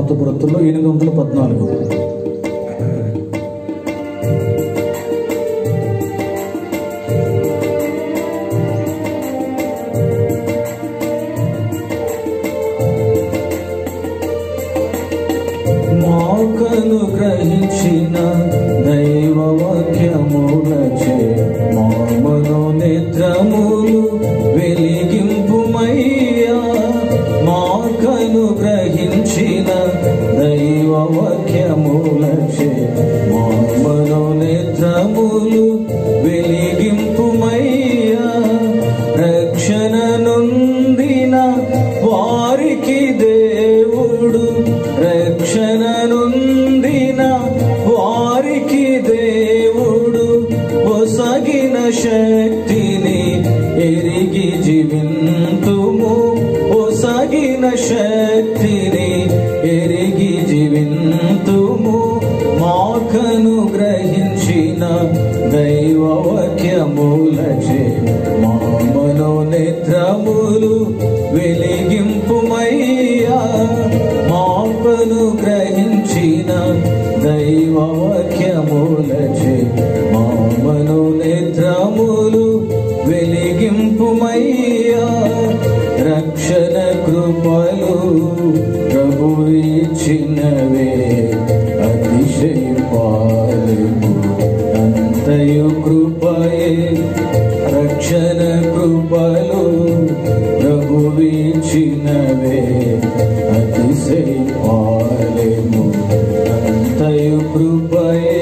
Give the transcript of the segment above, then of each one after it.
స్వార్థపరతుల్లో ఎనిమిది వందల పద్నాలుగు మాకను గ్రహించిన దైవ వాక్యములచే మామను నేత్రములు వెలిగింపుమయ్యా మాకను గ్రహించిన దైవ వాక్యములచే మామను నేత్రములు వెలిగింపుమయ్యా రక్షణ నొందిన వారికి దేవుడు రక్షణ నొందిన వారికి దేవుడు ఒసగిన శక్తిని ఎరిగి జీవింతుము ఒసగిన శక్తిని ఎరిగి జీవింతుము మాకను గ్రహించిన దైవ వాక్యములచే మామను నేత్రములు వెలిగింపుమయ్యా మాపను గ్రహించిన దైవ వాక్యములచే మామను నేత్రములు వెలిగింపుమయ్యా రక్షణ కృపలు ప్రభు ఇచ్చినవే అతిశయపాలము అంతయు కృపయే రక్షణ కృపలు ప్రభు ఇచ్చినవే అతిశయపాలము అంతయు కృపయే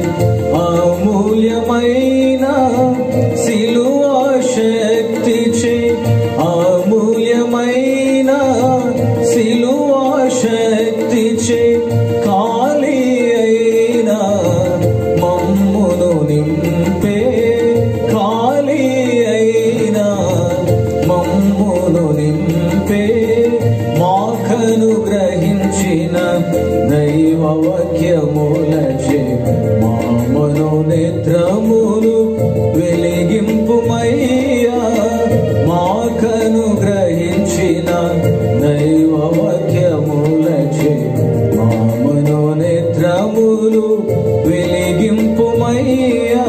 అమూల్యమైన సిలువా శక్తి చే అమూల్యమైన సిలువా శక్తి చే ఖాళీ అయిన మమ్మును నింపే ఖాళీ అయిన మమ్మును నింపే మాఖను గ్రహించిన దైవ వాక్యములచే మామను నేత్రములు వెలిగింపుమయ్యా మాఖను గ్రహించిన దైవ వాక్యములచే మామను నేత్రములు వెలిగింపుమయ్యా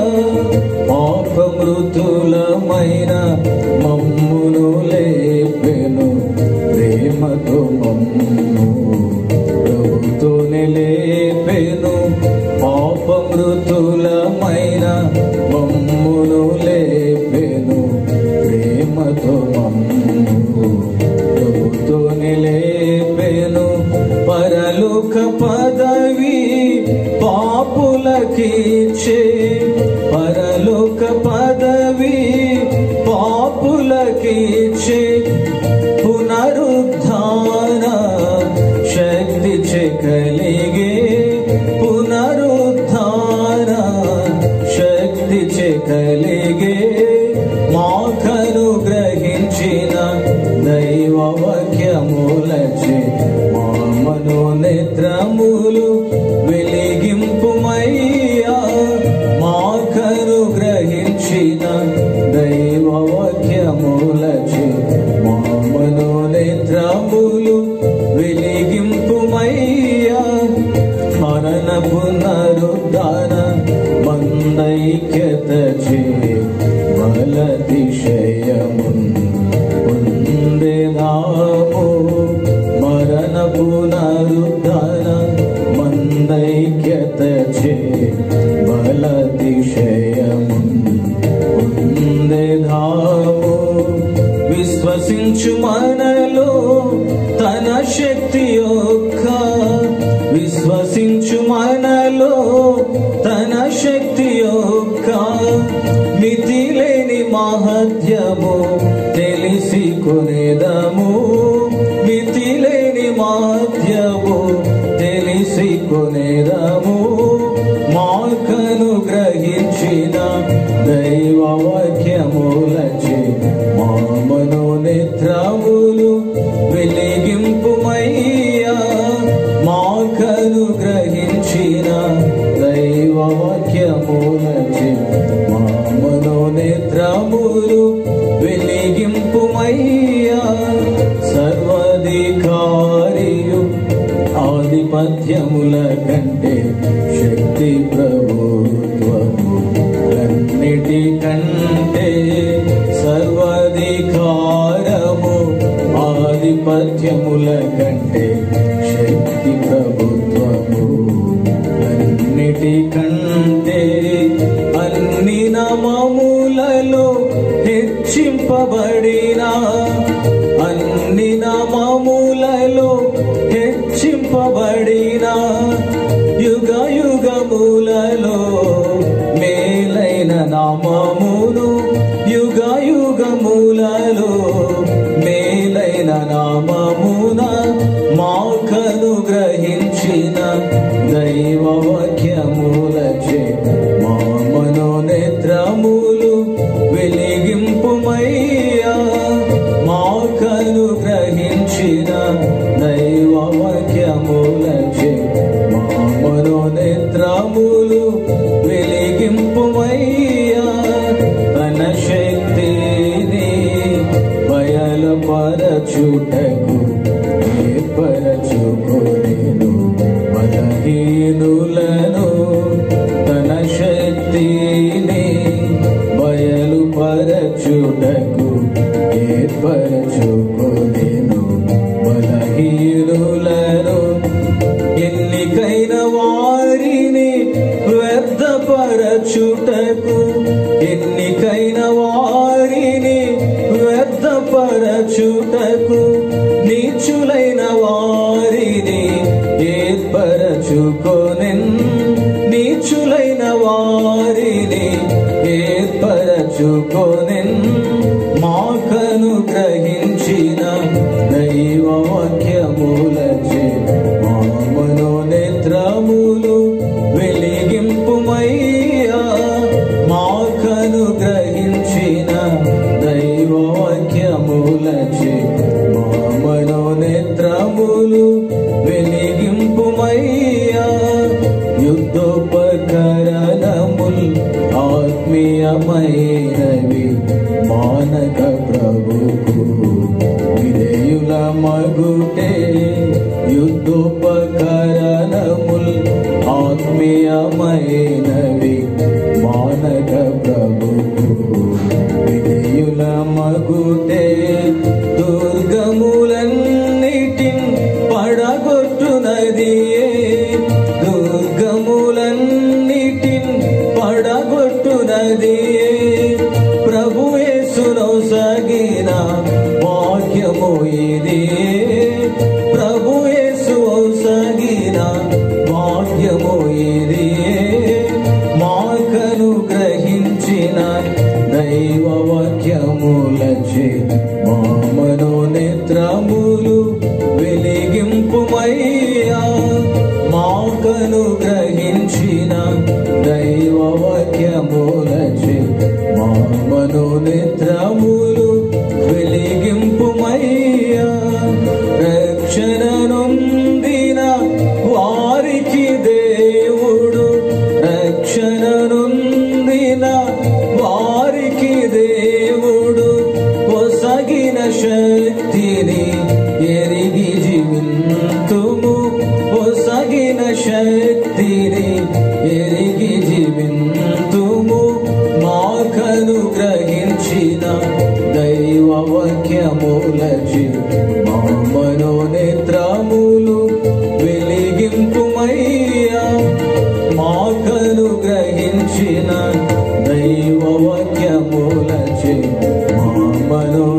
పాపమృతులమైన మమ్మును లేపెను ప్రేమతో మమ్ము ప్రభుతో నిలేపెను పాపమృతులమైన మమ్మును లేపెను ప్రేమతో మమ్ము ప్రభుతో నిలేపెను పరలోక పదవి పాపులకిచ్చే పరలోక పదవి పాపులకిచ్చే పునరుద్ధాన శక్తి చే కలిగే పునరుద్ధాన శక్తి చే కలిగే మాఖను గ్రహించిన దైవ వాక్యములచే మామను నేత్రములు వెలిగింపుమయ్యా మాఖను గ్రహించిన దైవ వాక్యములచే మామను నేత్రములు వెలిగింపుమయ్యా మరణ పునరుద్ధాన మందైక్యత చే బలతిశయమున్ పొందెదాము మరణ పునరుద్ధాన మందైక్యత చే బలతిశయమున్ పొందెదాము విశ్వసించు మనలో తన శక్తి యొక్క విశ్వసించు మనలో తన శక్తి యొక్క మితి లేని మహత్యము తెలిసి కొనేదము మితి లేని మహత్యము తెలిసి కొనేదము మాకను గ్రహించిన దైవ వాక్యములచే మామను నేత్రములు వెలిగింపుమయ్యా మాకను గ్రహించిన దైవ వాక్యములచే మామను నేత్రములు వెలిగింపుమయ్యా సర్వధికారియు ఆది పద్యముల కంటే శక్తి ప్రభుత్వము అన్నిటి కంటే సర్వాధికారము ఆధిపత్యముల కంటే శక్తి ప్రభుత్వము అన్నిటి కంటే అన్ని నామములలో హెచ్చింపబడిన అన్ని నామములలో హెచ్చింపబడిన యుగ యుగములలో మేలైన నామమును యుగ యుగములలో మేలైన నామమున మాకను గ్రహించిన దైవ వాక్యములచే మా మనోనేత్రములు వెలిగింపుమయ్యా మాకను గ్రహించిన దైవ వాక్యములచే మా మనోనేత్రములు వెలిగింపుమయ్యా తన శక్తిని బయలుపరచుటకు ఏర్పరచుకొనేను బలహీనులను తన శక్తిని బయలుపరచుటకు ఏర్పరచుకొనేను బలహీనులను ఎన్నికైన వారిని వ్యర్థపరచుటకు ఎన్నికైన వారిని వ్యర్థపరచుటకు నీచులైన వారిని ఏర్పరచుకొనెన్ నీచులైన వారిని ఏర్పరచుకొనెన్ మాకను గ్రహించిన దైవ వాక్యములచే మా మనోనేత్రములు వెలిగింపుమయ్యా మాకను గ్రహించిన దైవ వాక్యములచే మా మనోనేత్రములు వెలిగింపుమయ్యా యుద్ధోపకరణముల్ ఆత్మీయమైనవి మానక ప్రభుకు విధేయుల మగుటే యుద్ధోపకరణముల్ ఆత్మీయమైనవి మానక ప్రభుకు విధేయుల మగుటే దుర్గములన్నిటిన్ పడగొట్టునదియే దుర్గములన్నిటిన్ పడగొట్టునదియే ప్రభు యేసును సగిన వాక్యము ఇది ప్రభు యేసు సగిన వాక్యము ఇది మాకను గ్రహించిన దైవ వాక్యములచే మా మనోనేత్రములు వెలిగింపుమయ్యా మాకను గ్రహించిన దైవ వాక్యములచే మా మనోనేత్రములు వెలిగింపుమయ్యా రక్షణ నొందిన వారికి దేవుడు రక్షణ నొందిన వారికి దేవుడు ఒసగిన శక్తిని ఎరిగి జీవింతుము ఒసగిన శక్తిని ఎరిగి జీవింతుము మాకను గ్రహించిన దైవ వాక్యములచి మా మనోనేత్రములు వెలిగింపుమయ్యా మాకను గ్రహించిన దైవ వాక్యములచి మా మనో